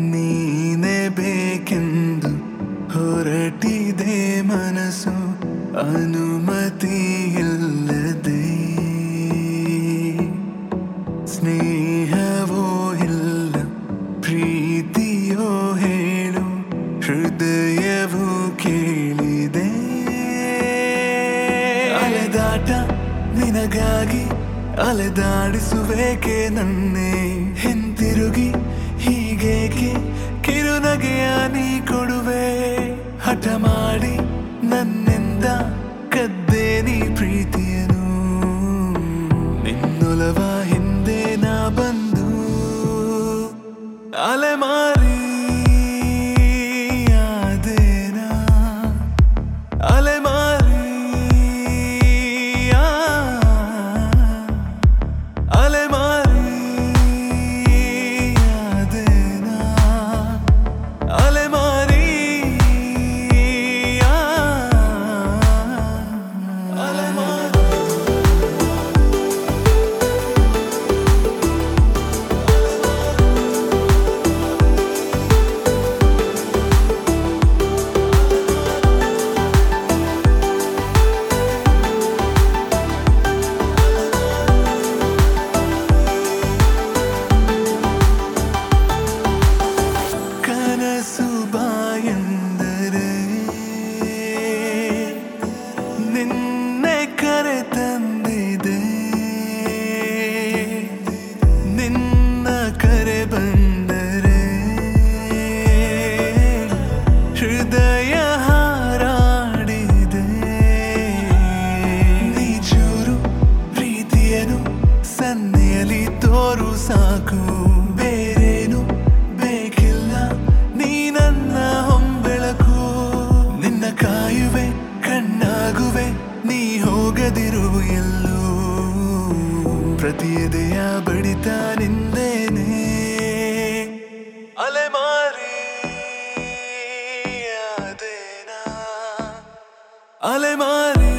ನೀನೇ ಬೇಕೆಂದು ಹೊರಟಿದೆ ಮನಸ್ಸು ಅನುಮತಿ ಇಲ್ಲದೆ ಸ್ನೇಹವೋ ಇಲ್ಲ ಪ್ರೀತಿಯೋ ಹೇಳು ಹೃದಯವು ಕೇಳಿದೆ ಅಲೆದಾಟ ನಿನಗಾಗಿ ಅಲೆದಾಡಿಸುವೇಕೆ ನನ್ನೇ ಹಿಂತಿರುಗಿ ಹೀಗೇಕೆ ಕಿರುನಗೆಯ ನೀ ಕೊಡುವೆ ಹಠ ಮಾಡಿ ನನ್ನಿಂದ ಕದ್ದೆ ನೀ ಪ್ರೀತಿಯನು ನಿನ್ನೊಲವ ಹಿಂದೆ ನಾ ಬಂದು ಅಲೆಮಾರಿ ಆದೇನಾ ಅಲೆಮಾರಿ ಆ, ಅಲೆಮಾರಿ ಆದೇನಾ ಅಲೆಮಾರಿ ಆ, ಅಲೆಮಾರಿ ಕನಸು ಬಾಯಂದರೆ ನಿನ್ನೆ ಕರೆ ತಂದಿದೆ ನಿನ್ನ ಕರೆ ಬಂದರೆ ಹೃದಯ ಹಾರಾಡಿದೆ ನೀ ಚೂರು ಪ್ರೀತಿಯನು ಸನ್ನೆಯಲ್ಲಿ ತೋರು ಸಾಕು ಬೇರೇನು ಬೇಕಿಲ್ಲ ನೀ ನನ್ನ ಹೊಂಬೆಳಕು ನಿನ್ನ ಕಾಯುವೆ ಕಣ್ಣಾಗುವೆ ನೀ ಹೋಗದಿರು ಎಲ್ಲೂ ಪ್ರತಿ ಎದೆಯ ಬಡಿತ ನಿಂದೇನೆ ಅಲೆಮಾರಿ ಆದೇನಾ ಅಲೆಮಾರಿ